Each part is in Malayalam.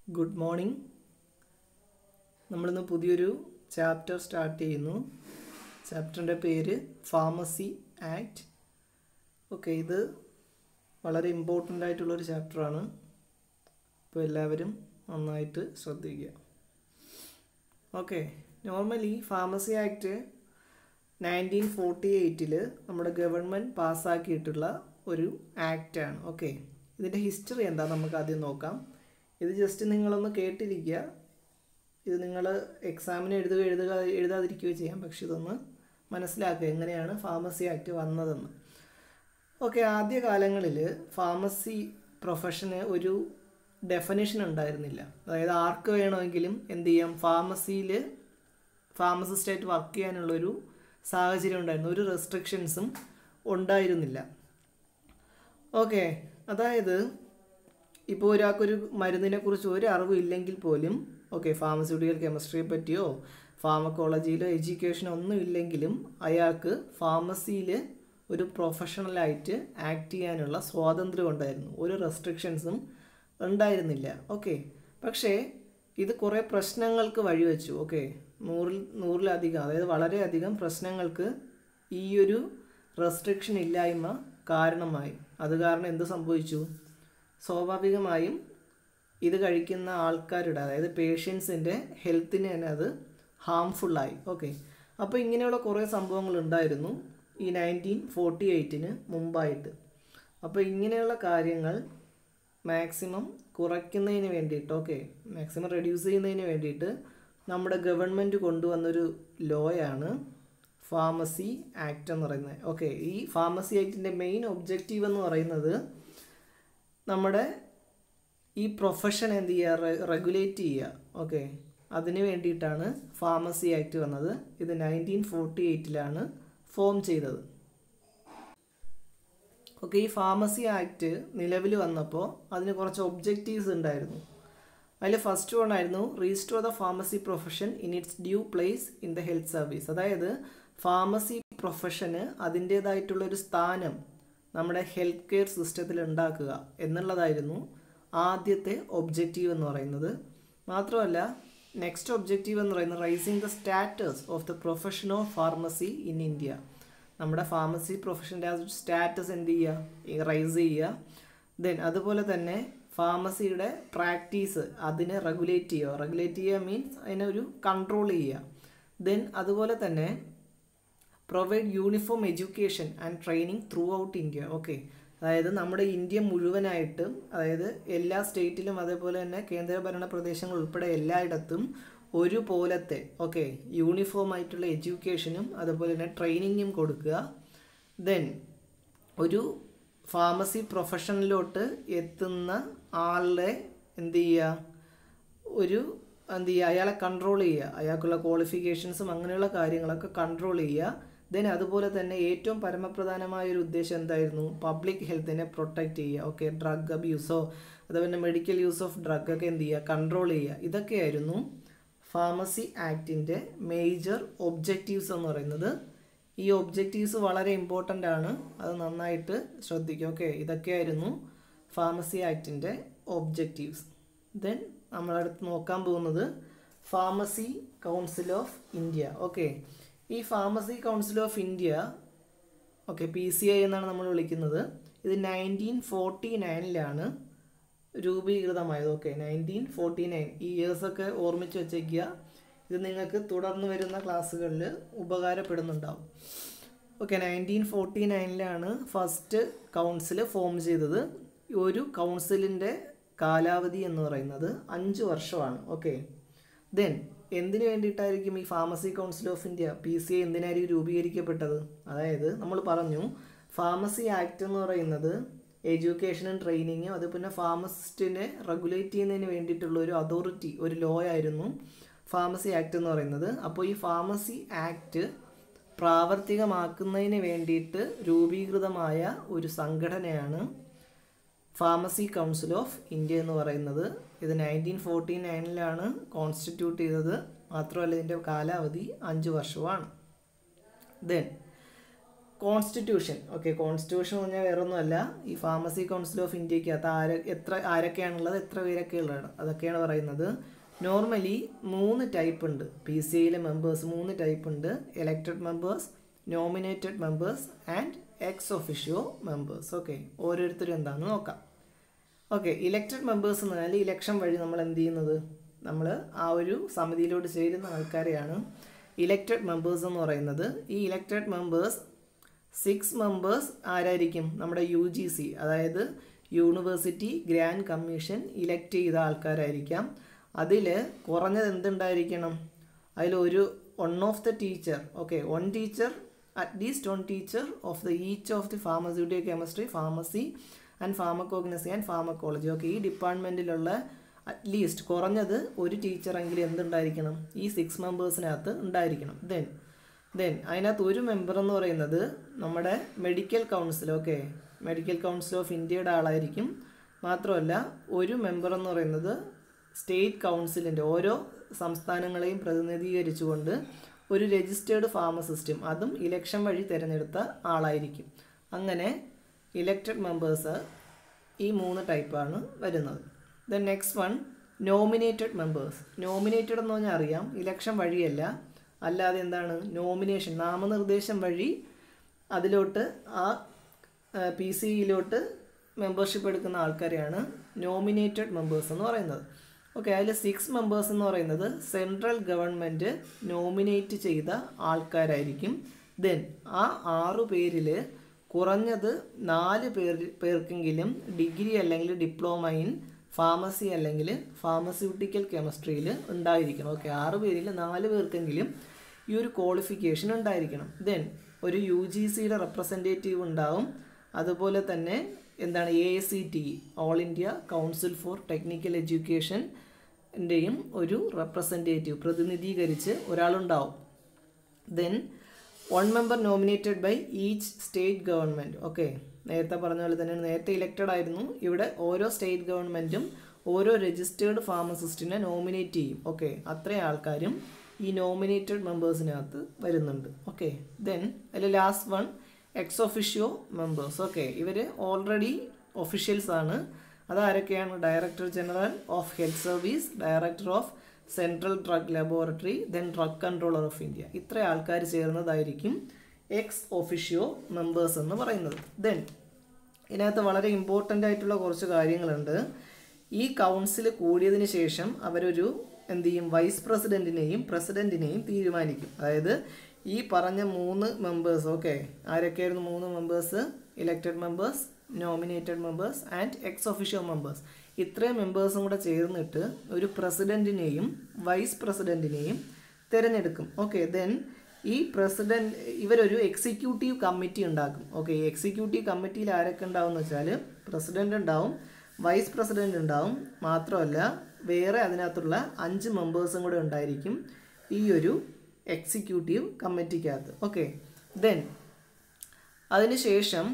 ഗുഡ് മോർണിംഗ് നമ്മളിന്ന് പുതിയൊരു ചാപ്റ്റർ സ്റ്റാർട്ട് ചെയ്യുന്നു ചാപ്റ്ററിൻ്റെ പേര് ഫാർമസി ആക്ട് ഓക്കെ ഇത് വളരെ ഇമ്പോർട്ടൻ്റ് ആയിട്ടുള്ളൊരു ചാപ്റ്ററാണ് അപ്പോൾ എല്ലാവരും നന്നായിട്ട് ശ്രദ്ധിക്കുക okay normally pharmacy act nineteen forty എയ്റ്റിൽ നമ്മുടെ ഗവൺമെൻറ് പാസ്സാക്കിയിട്ടുള്ള ഒരു ആക്റ്റാണ് ഓക്കെ ഇതിൻ്റെ ഹിസ്റ്ററി എന്താ നമുക്ക് ആദ്യം നോക്കാം ഇത് ജസ്റ്റ് നിങ്ങളൊന്ന് കേട്ടിരിക്കുക ഇത് നിങ്ങൾ എക്സാമിന് എഴുതുക എഴുതുക എഴുതാതിരിക്കുകയോ ചെയ്യാം പക്ഷെ ഇതൊന്ന് മനസ്സിലാക്കുക എങ്ങനെയാണ് ഫാർമസി ആക്ട് വന്നതെന്ന് ഓക്കെ ആദ്യ കാലങ്ങളിൽ ഫാർമസി പ്രൊഫഷന് ഒരു ഡെഫിനേഷൻ ഉണ്ടായിരുന്നില്ല അതായത് ആർക്ക് വേണമെങ്കിലും എന്ത് ചെയ്യാം ഫാർമസിയിൽ ഫാർമസിസ്റ്റായിട്ട് വർക്ക് ചെയ്യാനുള്ളൊരു സാഹചര്യം ഉണ്ടായിരുന്നു ഒരു റെസ്ട്രിക്ഷൻസും ഉണ്ടായിരുന്നില്ല ഓക്കെ അതായത് ഇപ്പോൾ ഒരാൾക്കൊരു മരുന്നിനെ കുറിച്ച് ഒരു അറിവും ഇല്ലെങ്കിൽ പോലും ഓക്കെ ഫാർമസ്യൂട്ടിക്കൽ കെമിസ്ട്രിയെ പറ്റിയോ ഫാർമക്കോളജിയിലോ എഡ്യൂക്കേഷനോ ഒന്നും ഇല്ലെങ്കിലും അയാൾക്ക് ഫാർമസിയിൽ ഒരു പ്രൊഫഷണലായിട്ട് ആക്ട് ചെയ്യാനുള്ള സ്വാതന്ത്ര്യം ഉണ്ടായിരുന്നു ഒരു റെസ്ട്രിക്ഷൻസും ഉണ്ടായിരുന്നില്ല ഓക്കെ പക്ഷേ ഇത് കുറേ പ്രശ്നങ്ങൾക്ക് വഴിവെച്ചു ഓക്കെ നൂറിൽ നൂറിലധികം അതായത് വളരെയധികം പ്രശ്നങ്ങൾക്ക് ഈ ഒരു റെസ്ട്രിക്ഷൻ ഇല്ലായ്മ കാരണമായി അത് കാരണം എന്ത് സംഭവിച്ചു സ്വാഭാവികമായും ഇത് കഴിക്കുന്ന ആൾക്കാരുടെ അതായത് പേഷ്യൻസിൻ്റെ ഹെൽത്തിന് തന്നെ അത് ഹാംഫുള്ളായി ഓക്കെ അപ്പോൾ ഇങ്ങനെയുള്ള കുറേ സംഭവങ്ങൾ ഉണ്ടായിരുന്നു ഈ നയൻറ്റീൻ ഫോർട്ടി എയ്റ്റിന് മുമ്പായിട്ട് അപ്പോൾ ഇങ്ങനെയുള്ള കാര്യങ്ങൾ മാക്സിമം കുറയ്ക്കുന്നതിന് വേണ്ടിയിട്ട് ഓക്കെ മാക്സിമം റെഡ്യൂസ് ചെയ്യുന്നതിന് വേണ്ടിയിട്ട് നമ്മുടെ ഗവൺമെൻറ് കൊണ്ടുവന്നൊരു ലോയാണ് ഫാർമസി ആക്ട് എന്ന് പറയുന്നത് ഓക്കെ ഈ ഫാർമസി ആക്ടിൻ്റെ മെയിൻ ഒബ്ജക്റ്റീവ് എന്ന് പറയുന്നത് നമ്മുടെ ഈ പ്രൊഫഷൻ എന്ത് ചെയ്യുക റെഗുലേറ്റ് ചെയ്യുക ഓക്കെ അതിന് വേണ്ടിയിട്ടാണ് ഫാർമസി ആക്ട് വന്നത് ഇത് നയൻറ്റീൻ ഫോർട്ടി എയ്റ്റിലാണ് ഫോം ചെയ്തത് ഓക്കെ ഈ ഫാർമസി ആക്ട് നിലവിൽ വന്നപ്പോൾ അതിന് കുറച്ച് ഒബ്ജക്റ്റീവ്സ് ഉണ്ടായിരുന്നു അതിൽ ഫസ്റ്റ് വൺ ആയിരുന്നു restore the pharmacy profession in its due place in the health service അതായത് ഫാർമസി പ്രൊഫഷന് അതിൻ്റേതായിട്ടുള്ളൊരു സ്ഥാനം നമ്മുടെ ഹെൽത്ത് കെയർ സിസ്റ്റത്തിൽ ഉണ്ടാക്കുക എന്നുള്ളതായിരുന്നു ആദ്യത്തെ ഒബ്ജക്റ്റീവ് എന്ന് പറയുന്നത് മാത്രമല്ല നെക്സ്റ്റ് ഒബ്ജക്റ്റീവ് എന്ന് പറയുന്നത് raising the status of the profession of pharmacy in India നമ്മുടെ ഫാർമസി പ്രൊഫഷൻ്റെ ആ സ്റ്റാറ്റസ് എന്ത് ചെയ്യുക റൈസ് ചെയ്യുക ദെൻ അതുപോലെ തന്നെ ഫാർമസിയുടെ പ്രാക്ടീസ് അതിനെ റെഗുലേറ്റ് ചെയ്യുക റെഗുലേറ്റ് ചെയ്യുക മീൻസ് അതിനെ ഒരു കൺട്രോൾ ചെയ്യുക ദെൻ അതുപോലെ തന്നെ provide uniform education and training through India okay അതായത് നമ്മുടെ ഇന്ത്യ മുഴുവനായിട്ടും അതായത് എല്ലാ സ്റ്റേറ്റിലും അതേപോലെ തന്നെ കേന്ദ്രഭരണ പ്രദേശങ്ങൾ ഉൾപ്പെടെ എല്ലായിടത്തും ഒരുപോലത്തെ ഓക്കെ യൂണിഫോം ആയിട്ടുള്ള എഡ്യൂക്കേഷനും അതുപോലെ തന്നെ ട്രെയിനിങ്ങും കൊടുക്കുക ദെൻ ഒരു ഫാർമസി പ്രൊഫഷനിലോട്ട് എത്തുന്ന ആളുടെ എന്ത് ചെയ്യുക ഒരു എന്ത് ചെയ്യുക അയാളെ കൺട്രോൾ ചെയ്യുക അയാൾക്കുള്ള ക്വാളിഫിക്കേഷൻസും അങ്ങനെയുള്ള കാര്യങ്ങളൊക്കെ കൺട്രോൾ ചെയ്യുക ദെൻ അതുപോലെ തന്നെ ഏറ്റവും പരമപ്രധാനമായ ഒരു ഉദ്ദേശം എന്തായിരുന്നു പബ്ലിക് ഹെൽത്തിനെ പ്രൊട്ടക്റ്റ് ചെയ്യുക ഓക്കെ ഡ്രഗ് അബ്യൂസോ അതുപോലെ മെഡിക്കൽ യൂസ് ഓഫ് ഡ്രഗ് ഒക്കെ എന്ത് ചെയ്യുക കൺട്രോൾ ചെയ്യുക ഇതൊക്കെയായിരുന്നു ഫാർമസി ആക്ടിൻ്റെ മേജർ ഒബ്ജക്റ്റീവ്സ് എന്ന് പറയുന്നത് ഈ ഒബ്ജക്റ്റീവ്സ് വളരെ ഇമ്പോർട്ടൻ്റ് ആണ് അത് നന്നായിട്ട് ശ്രദ്ധിക്കുക ഓക്കെ ഇതൊക്കെയായിരുന്നു ഫാർമസി ആക്ടിൻ്റെ ഒബ്ജക്റ്റീവ്സ് ദെൻ നമ്മളടുത്ത് നോക്കാൻ പോകുന്നത് pharmacy council of India okay ഈ pharmacy council of India okay P C I എന്നാണ് നമ്മൾ വിളിക്കുന്നത് ഇത് നയൻറ്റീൻ ഫോർട്ടി നയനിലാണ് രൂപീകൃതമായത് ഓക്കെ നയൻറ്റീൻ ഫോർട്ടി നയൻ ഈ ഇയേഴ്സൊക്കെ ഓർമ്മിച്ച് വെച്ചേക്കുക ഇത് നിങ്ങൾക്ക് തുടർന്ന് വരുന്ന ക്ലാസ്സുകളിൽ ഉപകാരപ്പെടുന്നുണ്ടാവും ഓക്കെ നയൻറ്റീൻ ഫോർട്ടി നയനിലാണ് ഫസ്റ്റ് കൗൺസിൽ ഫോം ചെയ്തത് ഒരു കൗൺസിലിൻ്റെ കാലാവധി എന്ന് പറയുന്നത് അഞ്ച് വർഷമാണ് ഓക്കെ ദെൻ എന്തിനു വേണ്ടിയിട്ടായിരിക്കും ഈ pharmacy council of India P C I എന്തിനായിരിക്കും രൂപീകരിക്കപ്പെട്ടത് അതായത് നമ്മൾ പറഞ്ഞു ഫാർമസി ആക്ട് എന്ന് പറയുന്നത് എഡ്യൂക്കേഷനും ട്രെയിനിങ്ങും അതുപോലെ ഫാർമസിസ്റ്റിനെ റെഗുലേറ്റ് ചെയ്യുന്നതിന് വേണ്ടിയിട്ടുള്ള ഒരു അതോറിറ്റി ഒരു ലോ ആയിരുന്നു ഫാർമസി ആക്ട് എന്ന് പറയുന്നത് അപ്പോൾ ഈ ഫാർമസി ആക്ട് പ്രാവർത്തികമാക്കുന്നതിന് വേണ്ടിയിട്ട് രൂപീകൃതമായ ഒരു സംഘടനയാണ് ഫാർമസി കൗൺസിൽ ഓഫ് ഇന്ത്യ എന്ന് പറയുന്നത് ഇത് നയൻറ്റീൻ ഫോർട്ടി നയനിലാണ് കോൺസ്റ്റിറ്റ്യൂട്ട് ചെയ്തത് മാത്രമല്ല ഇതിൻ്റെ കാലാവധി അഞ്ച് വർഷമാണ് ദെൻ കോൺസ്റ്റിറ്റ്യൂഷൻ ഓക്കെ കോൺസ്റ്റിറ്റ്യൂഷൻ എന്ന് പറഞ്ഞാൽ വേറെ ഒന്നുമല്ല ഈ ഫാർമസി കൗൺസിൽ ഓഫ് ഇന്ത്യക്കകത്ത് ആര എത്ര ആരൊക്കെയാണുള്ളത് എത്ര പേരൊക്കെ ഉള്ളത് അതൊക്കെയാണ് പറയുന്നത് നോർമലി മൂന്ന് ടൈപ്പ് ഉണ്ട് പി സി ഐയിലെ മെമ്പേഴ്സ് മൂന്ന് ടൈപ്പ് ഉണ്ട് elected members nominated members and ex officio members okay ഓരോരുത്തരും എന്താണെന്ന് നോക്കാം ഓക്കെ ഇലക്റ്റഡ് മെമ്പേഴ്സ് എന്ന് പറഞ്ഞാൽ ഇലക്ഷൻ വഴി നമ്മൾ എന്ത് ചെയ്യുന്നത് നമ്മൾ ആ ഒരു സമിതിയിലോട്ട് ചേരുന്ന ആൾക്കാരെയാണ് ഇലക്റ്റഡ് മെമ്പേഴ്സ് എന്ന് പറയുന്നത് ഈ ഇലക്റ്റഡ് മെമ്പേഴ്സ് സിക്സ് മെമ്പേഴ്സ് ആരായിരിക്കും നമ്മുടെ യു ജി സി അതായത് യൂണിവേഴ്സിറ്റി ഗ്രാൻഡ് കമ്മീഷൻ ഇലക്ട് ചെയ്ത ആൾക്കാരായിരിക്കാം അതിൽ കുറഞ്ഞത് എന്തുണ്ടായിരിക്കണം അതിലൊരു one of the teacher okay one teacher at least one teacher of the each of the pharmaceutical chemistry pharmacy and pharmacognosy and pharmacology okay ഈ ഡിപ്പാർട്ട്മെൻറ്റിലുള്ള അറ്റ്ലീസ്റ്റ് കുറഞ്ഞത് ഒരു ടീച്ചറെങ്കിലും എന്തുണ്ടായിരിക്കണം ഈ സിക്സ് മെമ്പേഴ്സിനകത്ത് ഉണ്ടായിരിക്കണം ദെൻ ദെൻ അതിനകത്ത് ഒരു മെമ്പർ എന്ന് പറയുന്നത് നമ്മുടെ medical council okay medical council of ഇന്ത്യയുടെ ആളായിരിക്കും മാത്രമല്ല ഒരു മെമ്പർ എന്ന് പറയുന്നത് സ്റ്റേറ്റ് കൗൺസിലിൻ്റെ ഓരോ സംസ്ഥാനങ്ങളെയും പ്രതിനിധീകരിച്ചുകൊണ്ട് ഒരു രജിസ്റ്റേർഡ് ഫാർമസിസ്റ്റും അതും ഇലക്ഷൻ വഴി തിരഞ്ഞെടുത്ത ആളായിരിക്കും അങ്ങനെ ഇലക്റ്റഡ് മെമ്പേഴ്സ് ഈ മൂന്ന് ടൈപ്പാണ് വരുന്നത് then next one nominated members nominated എന്ന് പറഞ്ഞാൽ അറിയാം ഇലക്ഷൻ വഴിയല്ല അല്ലാതെ എന്താണ് നോമിനേഷൻ നാമനിർദ്ദേശം വഴി അതിലോട്ട് ആ പി സിയിലോട്ട് മെമ്പർഷിപ്പ് എടുക്കുന്ന ആൾക്കാരെയാണ് നോമിനേറ്റഡ് മെമ്പേഴ്സ് എന്ന് പറയുന്നത് ഓക്കെ അതിൽ സിക്സ് മെമ്പേഴ്സ് എന്ന് പറയുന്നത് സെൻട്രൽ ഗവൺമെൻറ് നോമിനേറ്റ് ചെയ്ത ആൾക്കാരായിരിക്കും ദെൻ ആ ആറു പേരിൽ കുറഞ്ഞത് നാല് പേർ പേർക്കെങ്കിലും ഡിഗ്രി അല്ലെങ്കിൽ ഡിപ്ലോമ ഇൻ ഫാർമസി അല്ലെങ്കിൽ ഫാർമസ്യൂട്ടിക്കൽ കെമിസ്ട്രിയിൽ ഉണ്ടായിരിക്കണം ഓക്കെ ആറ് പേരിൽ നാല് പേർക്കെങ്കിലും ഈ ഒരു ക്വാളിഫിക്കേഷൻ ഉണ്ടായിരിക്കണം ദെൻ ഒരു യു ജി സിയുടെ റെപ്രസെൻറ്റേറ്റീവ് ഉണ്ടാവും അതുപോലെ തന്നെ എന്താണ് A C T all India council for technical എഡ്യൂക്കേഷൻ്റെയും ഒരു റെപ്രസെൻറ്റേറ്റീവ് പ്രതിനിധീകരിച്ച് ഒരാളുണ്ടാവും then one member nominated by each state government okay നേരത്തെ പറഞ്ഞ പോലെ തന്നെ നേരത്തെ ഇലക്റ്റഡ് ആയിരുന്നു ഇവിടെ ഓരോ സ്റ്റേറ്റ് ഗവൺമെൻറ്റും ഓരോ രജിസ്റ്റേർഡ് ഫാർമസിസ്റ്റിനെ നോമിനേറ്റ് ചെയ്യും ഓക്കെ അത്രയും ആൾക്കാരും ഈ നോമിനേറ്റഡ് മെമ്പേഴ്സിനകത്ത് വരുന്നുണ്ട് ഓക്കെ ദെൻ അതിൽ last one ex officio members okay ഇവർ ഓൾറെഡി ഒഫീഷ്യൽസ് ആണ് അതാരൊക്കെയാണ് director general of health service director of central drug laboratory then drug controller of India ഇത്ര ആൾക്കാർ ചേർന്നതായിരിക്കും എക്സ് ഒഫിഷ്യോ മെമ്പേഴ്സ് എന്ന് പറയുന്നത് ദെൻ ഇതിനകത്ത് വളരെ ഇമ്പോർട്ടൻ്റ് ആയിട്ടുള്ള കുറച്ച് കാര്യങ്ങളുണ്ട് ഈ കൗൺസിൽ കൂടിയതിന് ശേഷം അവരൊരു എന്ത് ചെയ്യും വൈസ് പ്രസിഡന്റിനെയും പ്രസിഡന്റിനെയും തീരുമാനിക്കും അതായത് ഈ പറഞ്ഞ മൂന്ന് മെമ്പേഴ്സ് ഓക്കെ ആരൊക്കെയായിരുന്നു മൂന്ന് members elected members nominated members and ex official members ഇത്രയും മെമ്പേഴ്സും കൂടെ ചേർന്നിട്ട് ഒരു പ്രസിഡന്റിനെയും വൈസ് പ്രസിഡന്റിനെയും തിരഞ്ഞെടുക്കും ഓക്കെ ദെൻ ഈ പ്രസിഡന്റ് ഇവരൊരു എക്സിക്യൂട്ടീവ് കമ്മിറ്റി ഉണ്ടാക്കും ഓക്കെ ഈ എക്സിക്യൂട്ടീവ് കമ്മിറ്റിയിൽ ആരൊക്കെ ഉണ്ടാവും എന്ന് വെച്ചാൽ പ്രസിഡന്റ് ഉണ്ടാവും വൈസ് പ്രസിഡന്റ് ഉണ്ടാവും മാത്രമല്ല വേറെ അതിനകത്തുള്ള അഞ്ച് മെമ്പേഴ്സും കൂടെ ഉണ്ടായിരിക്കും ഈ ഒരു എക്സിക്യൂട്ടീവ് കമ്മിറ്റിക്കകത്ത് ഓക്കെ ദെൻ അതിനുശേഷം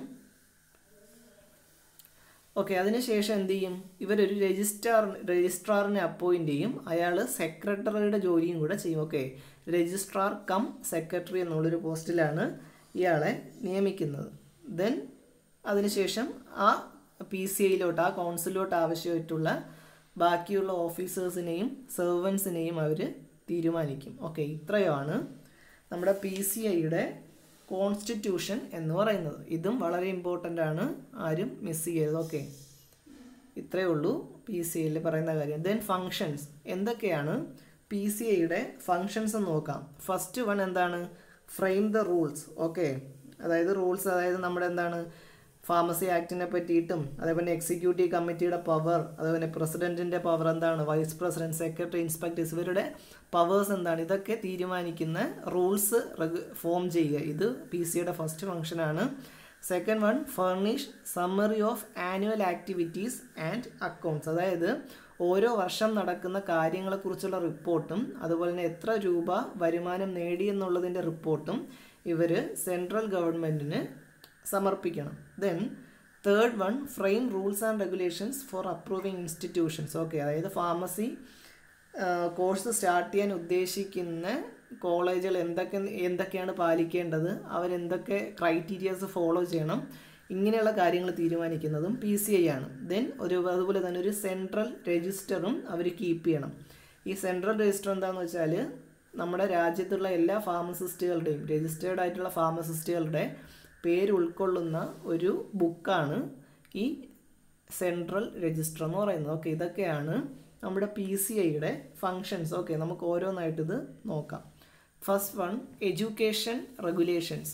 ഓക്കെ അതിനുശേഷം എന്ത് ചെയ്യും ഇവരൊരു രജിസ്ട്രാർ രജിസ്ട്രാറിനെ അപ്പോയിൻ്റ് ചെയ്യും അയാൾ സെക്രട്ടറിയുടെ ജോലിയും കൂടെ ചെയ്യും ഓക്കെ രജിസ്ട്രാർ കം സെക്രട്ടറി എന്നുള്ളൊരു പോസ്റ്റിലാണ് ഇയാളെ നിയമിക്കുന്നത് ദെൻ അതിനുശേഷം ആ പി സി ഐയിലോട്ട് ആ കൗൺസിലോട്ട് ആവശ്യമായിട്ടുള്ള ബാക്കിയുള്ള ഓഫീസേഴ്സിനെയും സെർവൻസിനെയും അവർ തീരുമാനിക്കും ഓക്കെ ഇത്രയുമാണ് നമ്മുടെ പി സി ഐയുടെ കോൺസ്റ്റിറ്റ്യൂഷൻ എന്ന് പറയുന്നത് ഇതും വളരെ ഇമ്പോർട്ടൻ്റ് ആണ് ആരും മിസ് ചെയ്യരുത് ഓക്കെ ഇത്രയേ ഉള്ളൂ പി സി ഐയിൽ പറയുന്ന കാര്യം ദെൻ ഫങ്ഷൻസ് എന്തൊക്കെയാണ് പി സി ഐയുടെ ഫങ്ഷൻസ് എന്ന് നോക്കാം ഫസ്റ്റ് വൺ എന്താണ് ഫ്രെയിം ദ റൂൾസ് ഓക്കെ അതായത് റൂൾസ് അതായത് നമ്മുടെ എന്താണ് ഫാർമസി ആക്ടിനെ പറ്റിയിട്ടും അതേപോലെ എക്സിക്യൂട്ടീവ് കമ്മിറ്റിയുടെ പവർ അതേപോലെ പ്രസിഡന്റിന്റെ പവർ എന്താണ് വൈസ് പ്രസിഡന്റ് സെക്രട്ടറി ഇൻസ്പെക്ടേഴ്സ് ഇവരുടെ പവേഴ്സ് എന്താണ് ഇതൊക്കെ തീരുമാനിക്കുന്ന റൂൾസ് ഫോം ചെയ്യുക ഇത് പി സിയുടെ ഫസ്റ്റ് ഫംഗ്ഷനാണ് second one furnish summary of annual activities and accounts അതായത് ഓരോ വർഷം നടക്കുന്ന കാര്യങ്ങളെക്കുറിച്ചുള്ള റിപ്പോർട്ടും അതുപോലെ തന്നെ എത്ര രൂപ വരുമാനം നേടി എന്നുള്ളതിൻ്റെ റിപ്പോർട്ടും ഇവർ സെൻട്രൽ ഗവൺമെൻറ്റിന് സമർപ്പിക്കണം then third one frame rules and regulations for approving institutions okay അതായത് ഫാർമസി കോഴ്സ് സ്റ്റാർട്ട് ചെയ്യാൻ ഉദ്ദേശിക്കുന്ന കോളേജുകൾ എന്തൊക്കെ എന്തൊക്കെയാണ് പാലിക്കേണ്ടത് അവരെന്തൊക്കെ ക്രൈറ്റീരിയാസ് ഫോളോ ചെയ്യണം ഇങ്ങനെയുള്ള കാര്യങ്ങൾ തീരുമാനിക്കുന്നതും പി സി ഐ ആണ് ദെൻ ഒരു അതുപോലെ തന്നെ ഒരു സെൻട്രൽ രജിസ്റ്ററും അവർ കീപ്പ് ചെയ്യണം ഈ സെൻട്രൽ രജിസ്റ്റർ എന്താണെന്ന് വെച്ചാൽ നമ്മുടെ രാജ്യത്തുള്ള എല്ലാ ഫാർമസിസ്റ്റുകളുടെയും രജിസ്റ്റേർഡ് ആയിട്ടുള്ള ഫാർമസിസ്റ്റുകളുടെ പേര് ഉൾക്കൊള്ളുന്ന ഒരു ബുക്കാണ് ഈ സെൻട്രൽ രജിസ്റ്റർ എന്ന് പറയുന്നത് ഓക്കെ ഇതൊക്കെയാണ് നമ്മുടെ പി സി ഐയുടെ ഫങ്ഷൻസ് ഓക്കെ നമുക്ക് ഓരോന്നായിട്ട് ഇത് നോക്കാം first one education regulations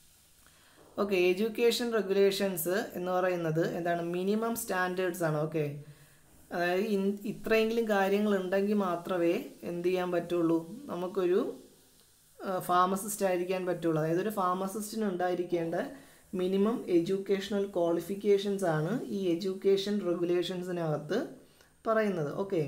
okay education regulations എന്ന് പറയുന്നത് എന്താണ് മിനിമം സ്റ്റാൻഡേർഡ്സ് ആണ് ഓക്കെ അതായത് ഇൻ ഇത്രയെങ്കിലും കാര്യങ്ങൾ ഉണ്ടെങ്കിൽ മാത്രമേ എന്ത് ചെയ്യാൻ പറ്റുള്ളൂ നമുക്കൊരു ഫാർമസിസ്റ്റ് ആയിരിക്കാൻ പറ്റുള്ളൂ അതായത് ഒരു ഫാർമസിസ്റ്റിന് ഉണ്ടായിരിക്കേണ്ട മിനിമം എഡ്യൂക്കേഷണൽ ക്വാളിഫിക്കേഷൻസ് ആണ് ഈ എഡ്യൂക്കേഷൻ റെഗുലേഷൻസിനകത്ത് പറയുന്നത് ഓക്കെ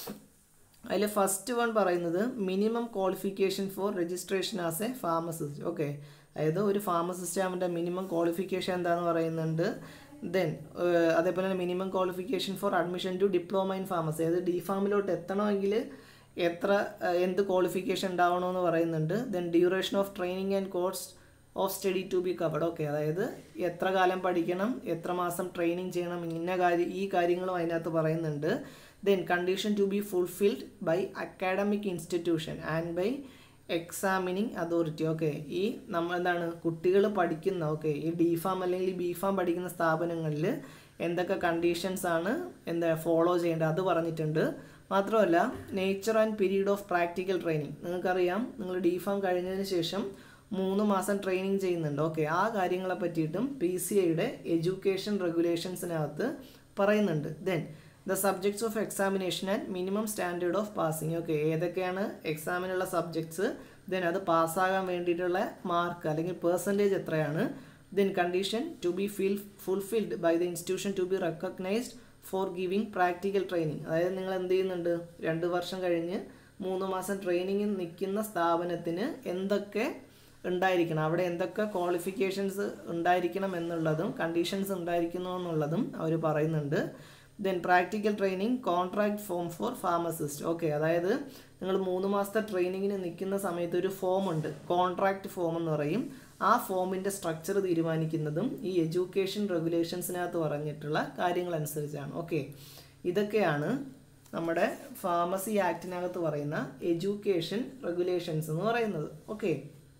അതിൽ ഫസ്റ്റ് വൺ പറയുന്നത് minimum qualification for registration as a pharmacist okay അതായത് ഒരു ഫാർമസിസ്റ്റ് ആവുമ്പോൾ മിനിമം ക്വാളിഫിക്കേഷൻ എന്താണെന്ന് പറയുന്നുണ്ട് ദെൻ അതേപോലെ തന്നെ minimum qualification for admission to diploma in pharmacy അതായത് ഡി ഫാമിലോട്ട് എത്തണമെങ്കിൽ എത്ര എന്ത് ക്വാളിഫിക്കേഷൻ ഉണ്ടാവണമെന്ന് പറയുന്നുണ്ട് then duration of training and course of study to be covered okay അതായത് എത്ര കാലം പഠിക്കണം എത്ര മാസം ട്രെയിനിങ് ചെയ്യണം ഇന്ന കാര്യം ഈ കാര്യങ്ങളും അതിനകത്ത് പറയുന്നുണ്ട് then condition to be fulfilled by academic institution and by examining authority okay ഈ നമ്മൾ എന്താണ് കുട്ടികൾ പഠിക്കുന്ന ഓക്കെ ഈ ഡി ഫാം അല്ലെങ്കിൽ ബി ഫാം പഠിക്കുന്ന സ്ഥാപനങ്ങളിൽ എന്തൊക്കെ കണ്ടീഷൻസ് ആണ് എന്താ ഫോളോ ചെയ്യേണ്ടത് അത് പറഞ്ഞിട്ടുണ്ട് മാത്രമല്ല nature and period of practical training നിങ്ങൾക്കറിയാം നിങ്ങൾ ഡി ഫാം കഴിഞ്ഞതിന് ശേഷം മൂന്ന് മാസം ട്രെയിനിങ് ചെയ്യുന്നുണ്ട് ഓക്കെ ആ കാര്യങ്ങളെ പറ്റിയിട്ടും പി സി ഐയുടെ എഡ്യൂക്കേഷൻ റെഗുലേഷൻസിനകത്ത് പറയുന്നുണ്ട് then the subjects of examination and minimum standard of passing okay ഏതൊക്കെയാണ് എക്സാമിനുള്ള സബ്ജക്ട്സ് ദെൻ അത് പാസ്സാകാൻ വേണ്ടിയിട്ടുള്ള മാർക്ക് അല്ലെങ്കിൽ പെർസെൻറ്റേജ് എത്രയാണ് then condition to be feel fulfilled by the institution to be recognised for giving practical training അതായത് നിങ്ങൾ എന്ത് ചെയ്യുന്നുണ്ട് രണ്ട് വർഷം കഴിഞ്ഞ് മൂന്ന് മാസം ട്രെയിനിങ് നിൽക്കുന്ന സ്ഥാപനത്തിന് എന്തൊക്കെ ഉണ്ടായിരിക്കണം അവിടെ എന്തൊക്കെ ക്വാളിഫിക്കേഷൻസ് ഉണ്ടായിരിക്കണം എന്നുള്ളതും കണ്ടീഷൻസ് ഉണ്ടായിരിക്കുന്നു എന്നുള്ളതും അവർ പറയുന്നുണ്ട് then practical training contract form for pharmacist okay അതായത് നിങ്ങൾ മൂന്ന് മാസത്തെ ട്രെയിനിങ്ങിന് നിൽക്കുന്ന സമയത്ത് ഒരു ഫോം ഉണ്ട് കോൺട്രാക്ട് ഫോം എന്ന് പറയും ആ ഫോമിൻ്റെ സ്ട്രക്ചർ തീരുമാനിക്കുന്നതും ഈ എഡ്യൂക്കേഷൻ റെഗുലേഷൻസിനകത്ത് പറഞ്ഞിട്ടുള്ള കാര്യങ്ങൾ അനുസരിച്ചാണ് ഓക്കെ ഇതൊക്കെയാണ് നമ്മുടെ ഫാർമസി ആക്ടിനകത്ത് പറയുന്ന എഡ്യൂക്കേഷൻ റെഗുലേഷൻസ് എന്ന് പറയുന്നത് ഓക്കെ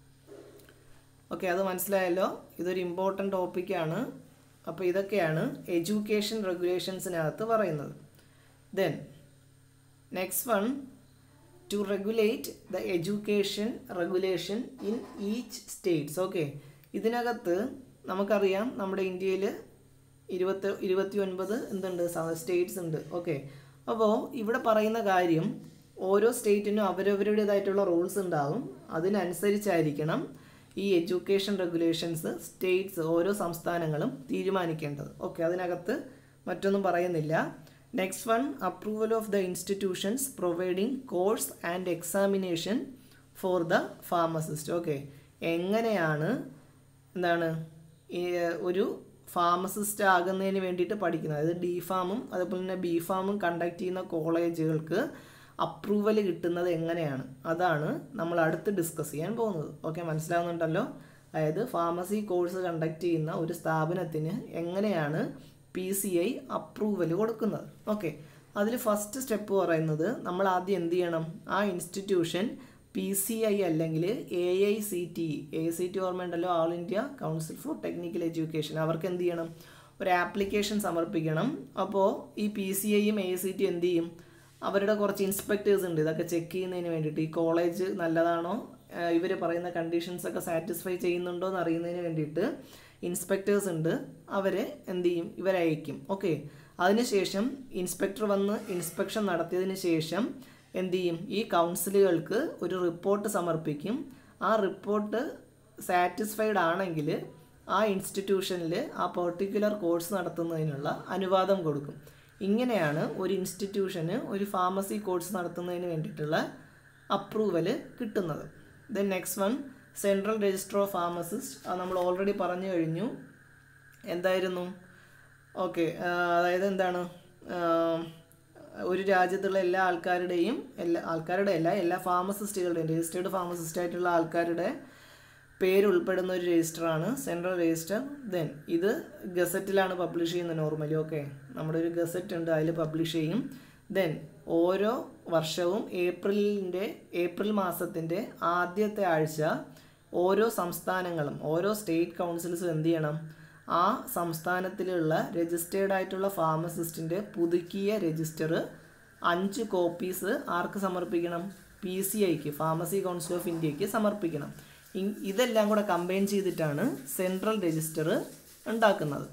ഓക്കെ അത് മനസ്സിലായല്ലോ ഇതൊരു ഇമ്പോർട്ടൻ്റ് ടോപ്പിക്കാണ് അപ്പോൾ ഇതൊക്കെയാണ് എഡ്യൂക്കേഷൻ റെഗുലേഷൻസിനകത്ത് പറയുന്നത് then next one to regulate the education regulation in each states okay ഇതിനകത്ത് നമുക്കറിയാം നമ്മുടെ ഇന്ത്യയിൽ ഇരുപത്തി ഇരുപത്തി ഒൻപത് എന്തുണ്ട് സ്റ്റേറ്റ്സ് ഉണ്ട് ഓക്കെ അപ്പോൾ ഇവിടെ പറയുന്ന കാര്യം ഓരോ സ്റ്റേറ്റിനും അവരവരുടേതായിട്ടുള്ള റൂൾസ് ഉണ്ടാവും അതിനനുസരിച്ചായിരിക്കണം ഈ എഡ്യൂക്കേഷൻ റെഗുലേഷൻസ് സ്റ്റേറ്റ്സ് ഓരോ സംസ്ഥാനങ്ങളും തീരുമാനിക്കേണ്ടത് ഓക്കെ അതിനകത്ത് മറ്റൊന്നും പറയുന്നില്ല next one approval of the institutions providing course and examination for the pharmacist okay എങ്ങനെയാണ് എന്താണ് ഈ ഒരു ഫാർമസിസ്റ്റ് ആകുന്നതിന് വേണ്ടിയിട്ട് പഠിക്കുന്നത് അതായത് ഡി ഫാമും അതുപോലെ തന്നെ ബി ഫാമും കണ്ടക്ട് ചെയ്യുന്ന കോളേജുകൾക്ക് അപ്രൂവൽ കിട്ടുന്നത് എങ്ങനെയാണ് അതാണ് നമ്മൾ അടുത്ത് ഡിസ്കസ് ചെയ്യാൻ പോകുന്നത് ഓക്കെ മനസ്സിലാവുന്നുണ്ടല്ലോ അതായത് ഫാർമസി കോഴ്സ് കണ്ടക്ട് ചെയ്യുന്ന ഒരു സ്ഥാപനത്തിന് എങ്ങനെയാണ് പി സി ഐ അപ്രൂവൽ കൊടുക്കുന്നത് ഓക്കെ അതിൽ ഫസ്റ്റ് സ്റ്റെപ്പ് പറയുന്നത് നമ്മൾ ആദ്യം എന്ത് ചെയ്യണം ആ ഇൻസ്റ്റിറ്റ്യൂഷൻ പി സി ഐ അല്ലെങ്കിൽ A I C T A C T ഓർമ്മയുണ്ടല്ലോ all India council for technical education അവർക്ക് എന്ത് ചെയ്യണം ഒരു ആപ്ലിക്കേഷൻ സമർപ്പിക്കണം അപ്പോൾ ഈ പി സി ഐയും എ സി ടി എന്ത് ചെയ്യും അവരുടെ കുറച്ച് ഇൻസ്പെക്ടേഴ്സ് ഉണ്ട് ഇതൊക്കെ ചെക്ക് ചെയ്യുന്നതിന് വേണ്ടിയിട്ട് ഈ കോളേജ് നല്ലതാണോ ഇവർ പറയുന്ന കണ്ടീഷൻസ് ഒക്കെ സാറ്റിസ്ഫൈ ചെയ്യുന്നുണ്ടോ എന്ന് അറിയുന്നതിന് വേണ്ടിയിട്ട് ഇൻസ്പെക്ടേഴ്സ് ഉണ്ട് അവരെ എന്ത് ചെയ്യും ഇവരെ അയക്കും ഓക്കെ അതിനുശേഷം ഇൻസ്പെക്ടർ വന്ന് ഇൻസ്പെക്ഷൻ നടത്തിയതിന് ശേഷം എന്ത് ചെയ്യും ഈ കൗൺസിലുകൾക്ക് ഒരു റിപ്പോർട്ട് സമർപ്പിക്കും ആ റിപ്പോർട്ട് സാറ്റിസ്ഫൈഡ് ആണെങ്കിൽ ആ ഇൻസ്റ്റിറ്റ്യൂഷനിൽ ആ പെർട്ടിക്കുലർ കോഴ്സ് നടത്തുന്നതിനുള്ള അനുവാദം കൊടുക്കും ഇങ്ങനെയാണ് ഒരു ഇൻസ്റ്റിറ്റ്യൂഷന് ഒരു ഫാർമസി കോഴ്സ് നടത്തുന്നതിന് വേണ്ടിയിട്ടുള്ള അപ്രൂവൽ കിട്ടുന്നത് then next one central register of pharmacist അത് നമ്മൾ ഓൾറെഡി പറഞ്ഞു കഴിഞ്ഞു എന്തായിരുന്നു ഓക്കെ അതായത് എന്താണ് ഒരു രാജ്യത്തുള്ള എല്ലാ ആൾക്കാരുടെയും എല്ലാ ആൾക്കാരുടെ അല്ല എല്ലാ ഫാർമസിസ്റ്റുകളുടെയും രജിസ്റ്റേർഡ് ഫാർമസിസ്റ്റ് ആയിട്ടുള്ള ആൾക്കാരുടെ പേര് ഉൾപ്പെടുന്ന ഒരു രജിസ്റ്ററാണ് സെൻട്രൽ രജിസ്റ്റർ ദെൻ ഇത് ഗസറ്റിലാണ് പബ്ലിഷ് ചെയ്യുന്നത് നോർമലി ഓക്കെ നമ്മുടെ ഒരു ഗസറ്റ് ഉണ്ട് അതിൽ പബ്ലിഷ് ചെയ്യും ദെൻ ഓരോ വർഷവും ഏപ്രിലിൻ്റെ ഏപ്രിൽ മാസത്തിൻ്റെ ആദ്യത്തെ ആഴ്ച ഓരോ സംസ്ഥാനങ്ങളും ഓരോ സ്റ്റേറ്റ് കൗൺസിൽസും എന്ത് ചെയ്യണം ആ സംസ്ഥാനത്തിലുള്ള രജിസ്റ്റേർഡ് ആയിട്ടുള്ള ഫാർമസിസ്റ്റിൻ്റെ പുതുക്കിയ രജിസ്റ്റർ അഞ്ച് കോപ്പീസ് ആർക്ക് സമർപ്പിക്കണം പി സി ഐക്ക് ഫാർമസി കൗൺസിൽ ഓഫ് ഇന്ത്യക്ക് സമർപ്പിക്കണം ഇ- ഇതെല്ലാം കൂടെ കമ്പൈൻ ചെയ്തിട്ടാണ് സെൻട്രൽ രജിസ്റ്റർ ഉണ്ടാക്കുന്നത്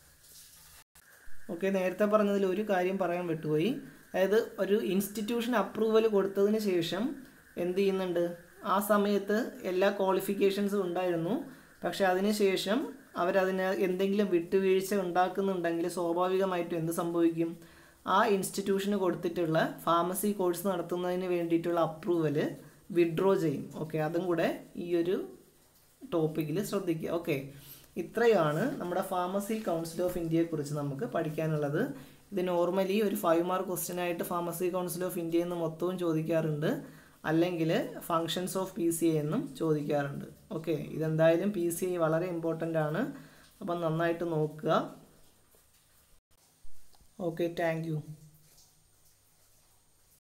ഓക്കെ നേരത്തെ പറഞ്ഞതിൽ ഒരു കാര്യം പറയാൻ വിട്ടുപോയി അതായത് ഒരു ഇൻസ്റ്റിറ്റ്യൂഷൻ അപ്രൂവൽ കൊടുത്തതിന് ശേഷം എന്ത് ചെയ്യുന്നുണ്ട് ആ സമയത്ത് എല്ലാ ക്വാളിഫിക്കേഷൻസും ഉണ്ടായിരുന്നു പക്ഷെ അതിനുശേഷം അവരതിന് എന്തെങ്കിലും വിട്ടുവീഴ്ച ഉണ്ടാക്കുന്നുണ്ടെങ്കിൽ സ്വാഭാവികമായിട്ടും എന്ത് സംഭവിക്കും ആ ഇൻസ്റ്റിറ്റ്യൂഷന് കൊടുത്തിട്ടുള്ള ഫാർമസി കോഴ്സ് നടത്തുന്നതിന് വേണ്ടിയിട്ടുള്ള അപ്രൂവൽ വിഡ്രോ ചെയ്യും ഓക്കെ അതും കൂടെ ഈ ഒരു ടോപ്പിക്കിൽ ശ്രദ്ധിക്കുക ഓക്കെ ഇത്രയാണ് നമ്മുടെ ഫാർമസി കൗൺസിൽ ഓഫ് ഇന്ത്യയെക്കുറിച്ച് നമുക്ക് പഠിക്കാനുള്ളത് ഇത് നോർമലി ഒരു ഫൈവ് മാർക്ക് ക്വസ്റ്റ്യൻ ആയിട്ട് ഫാർമസി കൗൺസിൽ ഓഫ് ഇന്ത്യയിൽ നിന്ന് മൊത്തവും ചോദിക്കാറുണ്ട് അല്ലെങ്കിൽ functions of P C I എന്നും ചോദിക്കാറുണ്ട് ഓക്കെ ഇതെന്തായാലും പി സി ഐ വളരെ ഇമ്പോർട്ടൻ്റ് ആണ് അപ്പം നന്നായിട്ട് നോക്കുക ഓക്കെ താങ്ക് യു